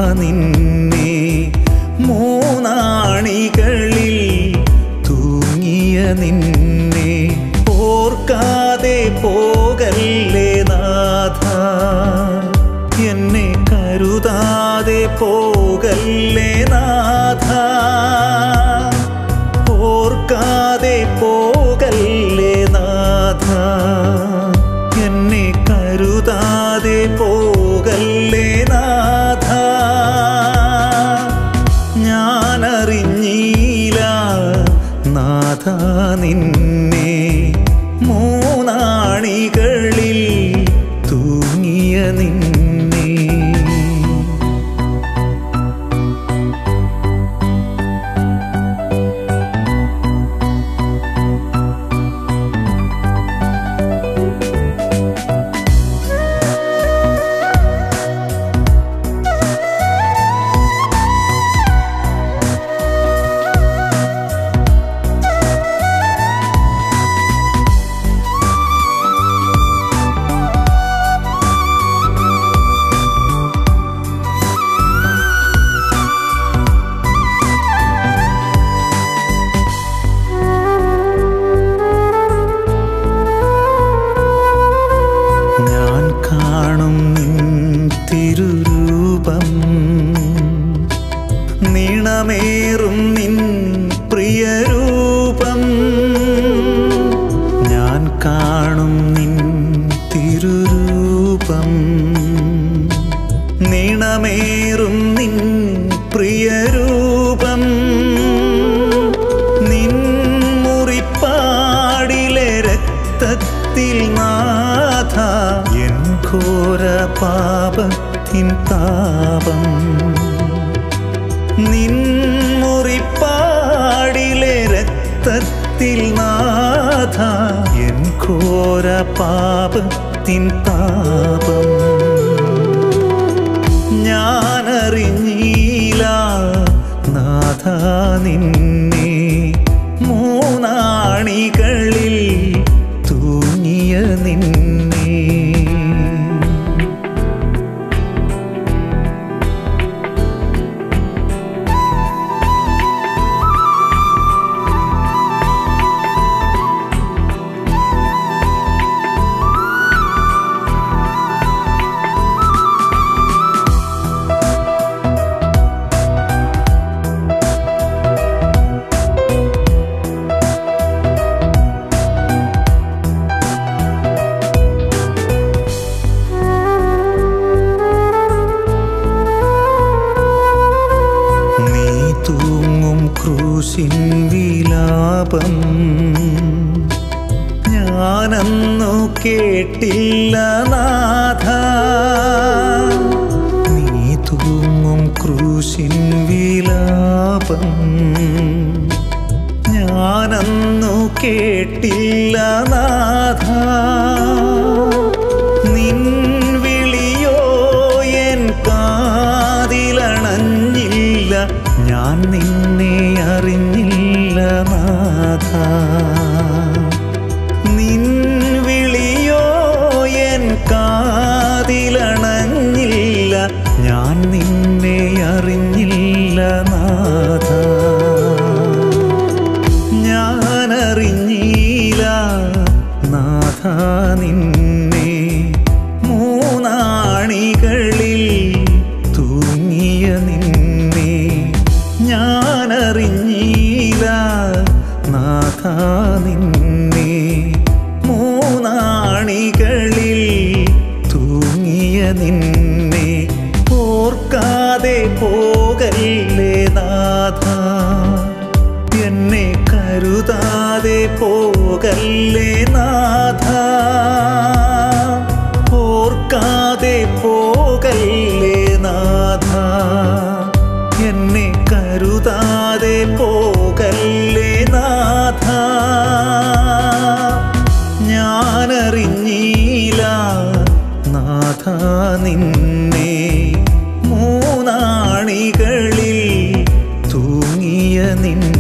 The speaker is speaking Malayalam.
നിന്നെ മൂന്നാണികളിൽ തൂങ്ങിയ നിന്നെ ഓർക്കാതെ പോകല്ലേ നാഥ എന്നെ കരുതാതെ പോകല്ലേ നാഥ ഓർക്കാതെ പോകല്ലേ നാഥ എന്നെ കരുതാതെ പോകല്ലേ നാഥ ഞാനറിഞ്ഞീല നാഥ നിന്നെ മൂന്നാണികളിൽ തൂങ്ങിയ നിന്നെ ഞാൻ കാണും നിൻ തിരുരൂപം നീണമേറും നിൻ പ്രിയരൂപം ഞാൻ കാണും നിൻ തിരുരൂപം നീണമേറും നിൻ പ്രിയരൂപം നിൻ മുറിപ്പാടിലെ രക്തത്തിൽ നാഥ എൻ ഘോര പാപത്തിൻ താപം നിൻ മുറിപ്പാടിലെ രക്തത്തിൽ നാഥ എൻ ഘോര പാപത്തിൻ താപം ഞാനറിഞ്ഞീല നാഥ നിന്നെ മൂന്നാണികളിൽ തൂങ്ങിയ നിന്നെ നീ തൂങ്ങും ക്രൂശിൻ വിലാപം ഞാനന്നു കേട്ടില്ല നാഥ നീ തൂങ്ങും ക്രൂശിൻ വിലാപം ഞാനന്നു കേട്ടില്ല നാഥ നിൻ വിളിയോ എൻ കാതിലണഞ്ഞില്ല ഞാൻ നിന്നെ അറിഞ്ഞില്ല നാഥ നിൻ വിളിയോ എൻ കാതിലണഞ്ഞില്ല ഞാൻ നിന്നെ അറിഞ്ഞില്ല നാഥ ഞാനറിഞ്ഞീല നാഥ നിന്നെ മൂന്നാണികളിൽ തൂങ്ങിയ നിന്നെ ഞാനറിഞ്ഞീല നാഥ നിന്നെ മൂന്നാണികളിൽ തൂങ്ങിയ നിന്നെ ഓർക്കാതെ പോകല്ലേ നാഥ എന്നെ കരുതാതെ പോകല്ലേ നാഥ ഓർക്കാതെ പോകല്ലേ നാഥ എന്നെ കരുതാതെ പോകല്ലേ നാഥ ഞാനറിഞ്ഞീല നാഥ നിന്നെ മൂന്നാണികളിൽ തൂങ്ങിയ നിന്നെ